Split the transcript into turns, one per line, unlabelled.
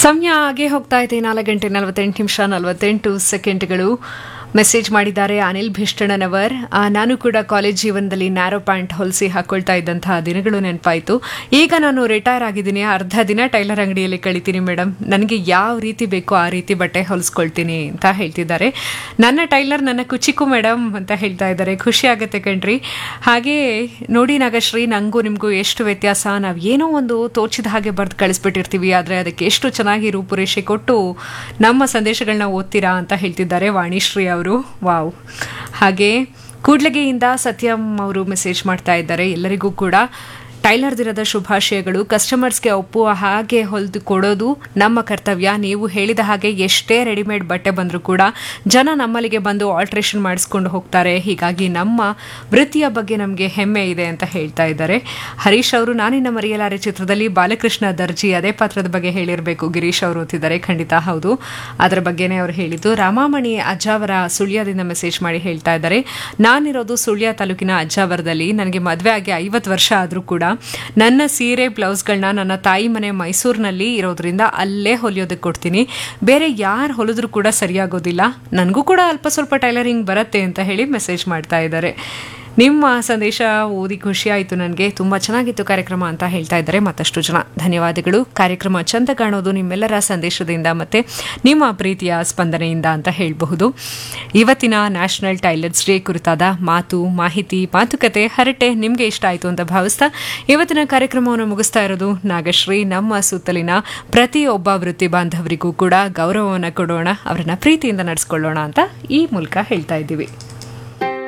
ಸಮಯ ಹಾಗೆ ಹೋಗ್ತಾ ಇದೆ ನಾಲ್ಕು ಗಂಟೆ ನಲವತ್ತೆಂಟು ನಿಮಿಷ ನಲವತ್ತೆಂಟು ಸೆಕೆಂಡ್ಗಳು ಮೆಸೇಜ್ ಮಾಡಿದ್ದಾರೆ ಅನಿಲ್ ಭಿಷ್ಟಣ್ಣನವರ್ ಆ, ನಾನು ಕೂಡ ಕಾಲೇಜ್ ಜೀವನದಲ್ಲಿ ನ್ಯಾರೋ ಪ್ಯಾಂಟ್ ಹೊಲಿಸಿ ಹಾಕೊಳ್ತಾ ಇದ್ದಂತಹ ದಿನಗಳು ನೆನಪಾಯಿತು ಈಗ ನಾನು ರಿಟೈರ್ ಆಗಿದ್ದೀನಿ ಅರ್ಧ ದಿನ ಟೈಲರ್ ಅಂಗಡಿಯಲ್ಲಿ ಕಳಿತೀನಿ ಮೇಡಮ್ ನನಗೆ ಯಾವ ರೀತಿ ಬೇಕೋ ಆ ರೀತಿ ಬಟ್ಟೆ ಹೊಲಿಸ್ಕೊಳ್ತೀನಿ ಅಂತ ಹೇಳ್ತಿದ್ದಾರೆ ನನ್ನ ಟೈಲರ್ ನನ್ನ ಕುಚಿಕು ಮೇಡಮ್ ಅಂತ ಹೇಳ್ತಾ ಇದ್ದಾರೆ ಖುಷಿ ಆಗುತ್ತೆ ಕಣ್ರಿ ಹಾಗೆ ನೋಡಿ ನಾಗಶ್ರೀ ನನಗೂ ನಿಮಗೂ ಎಷ್ಟು ವ್ಯತ್ಯಾಸ ನಾವು ಏನೋ ಒಂದು ತೋಚಿದ ಹಾಗೆ ಬರೆದು ಕಳಿಸ್ಬಿಟ್ಟಿರ್ತೀವಿ ಆದರೆ ಅದಕ್ಕೆ ಎಷ್ಟು ಚೆನ್ನಾಗಿ ರೂಪುರೇಷೆ ಕೊಟ್ಟು ನಮ್ಮ ಸಂದೇಶಗಳನ್ನ ಓದ್ತೀರಾ ಅಂತ ಹೇಳ್ತಿದ್ದಾರೆ ವಾಣಿಶ್ರೀ ಅವರು ವಾವ್ ಹಾಗೆ ಕೂಡ್ಲಗೆಯಿಂದ ಸತ್ಯಂ ಅವರು ಮೆಸೇಜ್ ಮಾಡ್ತಾ ಇದ್ದಾರೆ ಎಲ್ಲರಿಗೂ ಕೂಡ ಟೈಲರ್ ದಿನದ ಶುಭಾಶಯಗಳು ಕಸ್ಟಮರ್ಸ್ಗೆ ಒಪ್ಪುವ ಹಾಗೆ ಹೊಲಿದು ಕೊಡೋದು ನಮ್ಮ ಕರ್ತವ್ಯ ನೀವು ಹೇಳಿದ ಹಾಗೆ ಎಷ್ಟೇ ರೆಡಿಮೇಡ್ ಬಟ್ಟೆ ಬಂದರೂ ಕೂಡ ಜನ ನಮ್ಮಲ್ಲಿಗೆ ಬಂದು ಆಲ್ಟ್ರೇಷನ್ ಮಾಡಿಸ್ಕೊಂಡು ಹೋಗ್ತಾರೆ ಹೀಗಾಗಿ ನಮ್ಮ ವೃತ್ತಿಯ ಬಗ್ಗೆ ನಮಗೆ ಹೆಮ್ಮೆ ಇದೆ ಅಂತ ಹೇಳ್ತಾ ಇದ್ದಾರೆ ಹರೀಶ್ ಅವರು ನಾನಿನ್ನ ಮರೆಯಲಾರೆ ಚಿತ್ರದಲ್ಲಿ ಬಾಲಕೃಷ್ಣ ದರ್ಜಿ ಅದೇ ಪಾತ್ರದ ಬಗ್ಗೆ ಹೇಳಿರಬೇಕು ಗಿರೀಶ್ ಅವರು ಓದ್ತಿದ್ದಾರೆ ಖಂಡಿತ ಹೌದು ಅದರ ಬಗ್ಗೆನೇ ಅವರು ಹೇಳಿದ್ದು ರಾಮಾಮಣಿ ಅಜ್ಜಾವರ ಸುಳ್ಯದಿಂದ ಮೆಸೇಜ್ ಮಾಡಿ ಹೇಳ್ತಾ ಇದ್ದಾರೆ ನಾನಿರೋದು ಸುಳ್ಯ ತಾಲೂಕಿನ ಅಜ್ಜಾವರದಲ್ಲಿ ನನಗೆ ಮದುವೆ ಆಗಿ ಐವತ್ತು ವರ್ಷ ಆದರೂ ಕೂಡ ನನ್ನ ಸೀರೆ ಬ್ಲೌಸ್ಗಳನ್ನ ನನ್ನ ತಾಯಿ ಮನೆ ಮೈಸೂರಿನಲ್ಲಿ ಇರೋದ್ರಿಂದ ಅಲ್ಲೇ ಹೊಲಿಯೋದಕ್ಕೆ ಕೊಡ್ತೀನಿ ಬೇರೆ ಯಾರು ಹೊಲಿದ್ರೂ ಕೂಡ ಸರಿಯಾಗೋದಿಲ್ಲ ನನಗೂ ಕೂಡ ಅಲ್ಪ ಸ್ವಲ್ಪ ಟೈಲರಿಂಗ್ ಬರುತ್ತೆ ಅಂತ ಹೇಳಿ ಮೆಸೇಜ್ ಮಾಡ್ತಾ ಇದ್ದಾರೆ ನಿಮ್ಮ ಸಂದೇಶ ಓದಿ ಖುಷಿ ಆಯಿತು ನನಗೆ ತುಂಬ ಚೆನ್ನಾಗಿತ್ತು ಕಾರ್ಯಕ್ರಮ ಅಂತ ಹೇಳ್ತಾ ಇದ್ದಾರೆ ಮತ್ತಷ್ಟು ಜನ ಧನ್ಯವಾದಗಳು ಕಾರ್ಯಕ್ರಮ ಚಂದ ಕಾಣೋದು ನಿಮ್ಮೆಲ್ಲರ ಸಂದೇಶದಿಂದ ಮತ್ತು ನಿಮ್ಮ ಪ್ರೀತಿಯ ಸ್ಪಂದನೆಯಿಂದ ಅಂತ ಹೇಳಬಹುದು ಇವತ್ತಿನ ನ್ಯಾಷನಲ್ ಟೈಲರ್ಸ್ ಡೇ ಕುರಿತಾದ ಮಾತು ಮಾಹಿತಿ ಮಾತುಕತೆ ಹರಟೆ ನಿಮಗೆ ಇಷ್ಟ ಆಯಿತು ಅಂತ ಭಾವಿಸ್ತಾ ಇವತ್ತಿನ ಕಾರ್ಯಕ್ರಮವನ್ನು ಮುಗಿಸ್ತಾ ಇರೋದು ನಾಗಶ್ರೀ ನಮ್ಮ ಸುತ್ತಲಿನ ಪ್ರತಿಯೊಬ್ಬ ವೃತ್ತಿ ಬಾಂಧವರಿಗೂ ಕೂಡ ಗೌರವವನ್ನು ಕೊಡೋಣ ಅವರನ್ನ ಪ್ರೀತಿಯಿಂದ ನಡೆಸ್ಕೊಳ್ಳೋಣ ಅಂತ ಈ ಮೂಲಕ ಹೇಳ್ತಾ ಇದ್ದೀವಿ